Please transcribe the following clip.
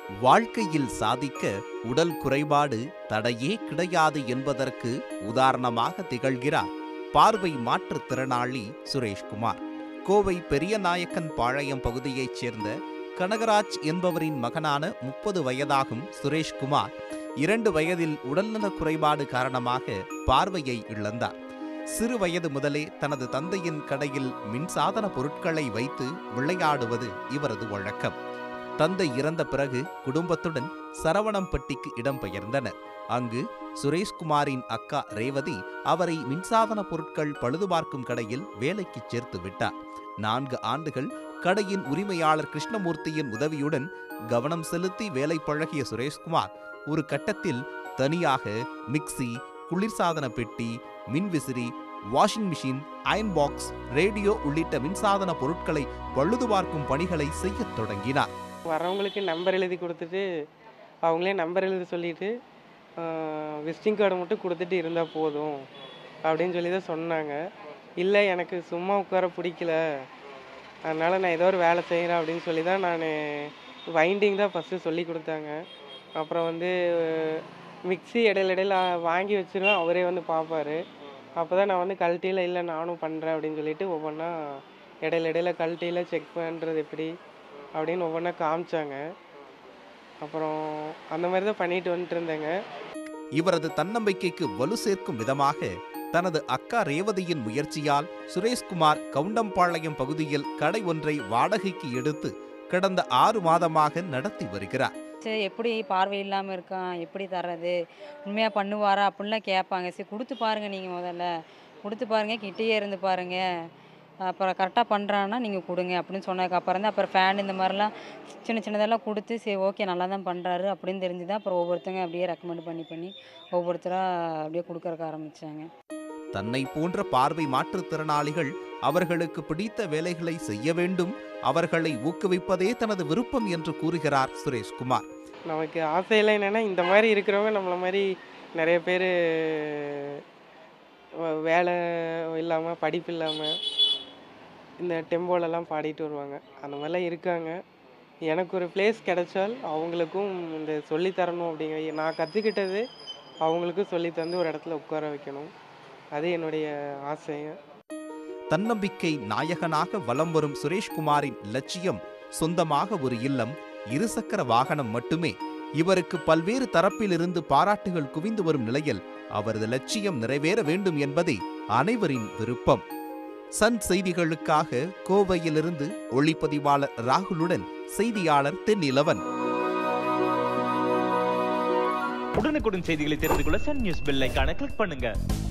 வாழ்க்கையில் சாதிக்க உடல் குறைபாடு தடையே கிடையாது என்பதற்கு உதாரணமாக திகழ்கிறார் பார்வை மாற்றுத்திறனாளி சுரேஷ்குமார் கோவை பெரியநாயக்கன் பாளையம் பகுதியைச் சேர்ந்த கனகராஜ் என்பவரின் மகனான முப்பது வயதாகும் சுரேஷ்குமார் இரண்டு வயதில் உடல்நலக் குறைபாடு காரணமாக பார்வையை இழந்தார் சிறு வயது முதலே தனது தந்தையின் கடையில் மின்சாதன பொருட்களை வைத்து விளையாடுவது இவரது வழக்கம் தந்தை இறந்த பிறகு குடும்பத்துடன் சரவணம்பட்டிக்கு இடம்பெயர்ந்தனர் அங்கு சுரேஷ்குமாரின் அக்கா ரேவதி அவரை மின்சாதன பொருட்கள் பழுதுபார்க்கும் கடையில் வேலைக்கு சேர்த்து விட்டார் நான்கு ஆண்டுகள் கடையின் உரிமையாளர் கிருஷ்ணமூர்த்தியின் உதவியுடன் கவனம் செலுத்தி வேலை பழகிய சுரேஷ்குமார் ஒரு கட்டத்தில் தனியாக மிக்ஸி குளிர்சாதன பெட்டி மின்விசிறி washing machine iron box radio உள்ளிட்ட மின்சாதன பொருட்களை பழுது பார்க்கும் பணிகளை செய்யத் தொடங்கினார் வரவங்களுக்கு நம்பர் எழுதி கொடுத்துட்டு அவங்களே நம்பர் எழுதி சொல்லிட்டு விசிட்டிங் கார்டு மட்டும் கொடுத்துட்டு இருந்தால் போதும் அப்படின்னு சொல்லி தான் சொன்னாங்க இல்லை எனக்கு சும்மா உட்கார பிடிக்கல அதனால் நான் ஏதோ ஒரு வேலை செய்கிறேன் அப்படின்னு சொல்லி தான் நான் வைண்டிங் தான் ஃபஸ்ட்டு சொல்லி கொடுத்தாங்க அப்புறம் வந்து மிக்ஸி இடையில இடையில வாங்கி வச்சிருவேன் அவரே வந்து பார்ப்பாரு அப்போ தான் நான் வந்து கழட்டியில் இல்லை நானும் பண்ணுறேன் அப்படின்னு சொல்லிட்டு ஒவ்வொன்றா இடையில இடையில கழட்டியில் செக் பண்ணுறது எப்படி அப்படின்னு ஒவ்வொன்றா காமிச்சாங்க அப்புறம் அந்த மாதிரி தான் பண்ணிட்டு வந்துட்டு இருந்தேங்க இவரது தன்னம்பிக்கைக்கு வலு சேர்க்கும் விதமாக தனது அக்கா ரேவதியின் முயற்சியால் சுரேஷ்குமார் கவுண்டம்பாளையம் பகுதியில் கடை ஒன்றை வாடகைக்கு எடுத்து கடந்த ஆறு மாதமாக நடத்தி வருகிறார் சரி எப்படி பார்வை இல்லாமல் இருக்கான் எப்படி தர்றது உண்மையாக பண்ணுவாரா அப்படின்லாம் கேட்பாங்க சரி கொடுத்து பாருங்கள் நீங்கள் முதல்ல கொடுத்து பாருங்கள் கிட்டேயே இருந்து பாருங்கள் அப்புறம் கரெக்டாக பண்ணுறான்னா நீங்கள் கொடுங்க அப்படின்னு சொன்னதுக்கப்புறம் தான் அப்புறம் ஃபேன் இந்த மாதிரிலாம் சின்ன சின்னதெல்லாம் கொடுத்து சரி ஓகே நல்லா தான் பண்ணுறாரு அப்படின்னு தெரிஞ்சு தான் அப்புறம் ஒவ்வொருத்தங்க அப்படியே ரெக்கமெண்ட் பண்ணி பண்ணி ஒவ்வொருத்தராக அப்படியே கொடுக்கறக்கு ஆரம்பித்தாங்க தன்னை போன்ற பார்வை மாற்றுத்திறனாளிகள் அவர்களுக்கு பிடித்த வேலைகளை செய்ய வேண்டும் அவர்களை ஊக்குவிப்பதே தனது விருப்பம் என்று கூறுகிறார் சுரேஷ்குமார் நமக்கு ஆசையெல்லாம் என்னென்னா இந்த மாதிரி இருக்கிறவங்க நம்மளை மாதிரி நிறைய பேர் வேலை இல்லாமல் படிப்பு இல்லாமல் இந்த டெம்போலலாம் பாடிட்டு வருவாங்க அந்த மாதிரிலாம் இருக்காங்க எனக்கு ஒரு பிளேஸ் கிடைச்சால் அவங்களுக்கும் இந்த சொல்லித் தரணும் அப்படிங்கிற நான் கற்றுக்கிட்டது அவங்களுக்கும் சொல்லி தந்து ஒரு இடத்துல உட்கார வைக்கணும் அது என்னுடைய ஆசைங்க தன்னம்பிக்கை நாயகனாக வலம் வரும் சுரேஷ்குமாரின் லட்சியம் சொந்தமாக ஒரு இல்லம் இருசக்கர வாகனம் மட்டுமே இவருக்கு பல்வேறு தரப்பிலிருந்து பாராட்டுகள் குவிந்து வரும் நிலையில் அவரது லட்சியம் நிறைவேற வேண்டும் என்பதே அனைவரின் விருப்பம் சன் செய்திகளுக்காக கோவையிலிருந்து ஒளிப்பதிவாளர் ராகுலுடன் செய்தியாளர் தென்னிலவன் உடனுக்குடன் செய்திகளை தெரிந்து கொள்ள சன் நியூஸ் பெல் ஐகானை கிளிக் பண்ணுங்க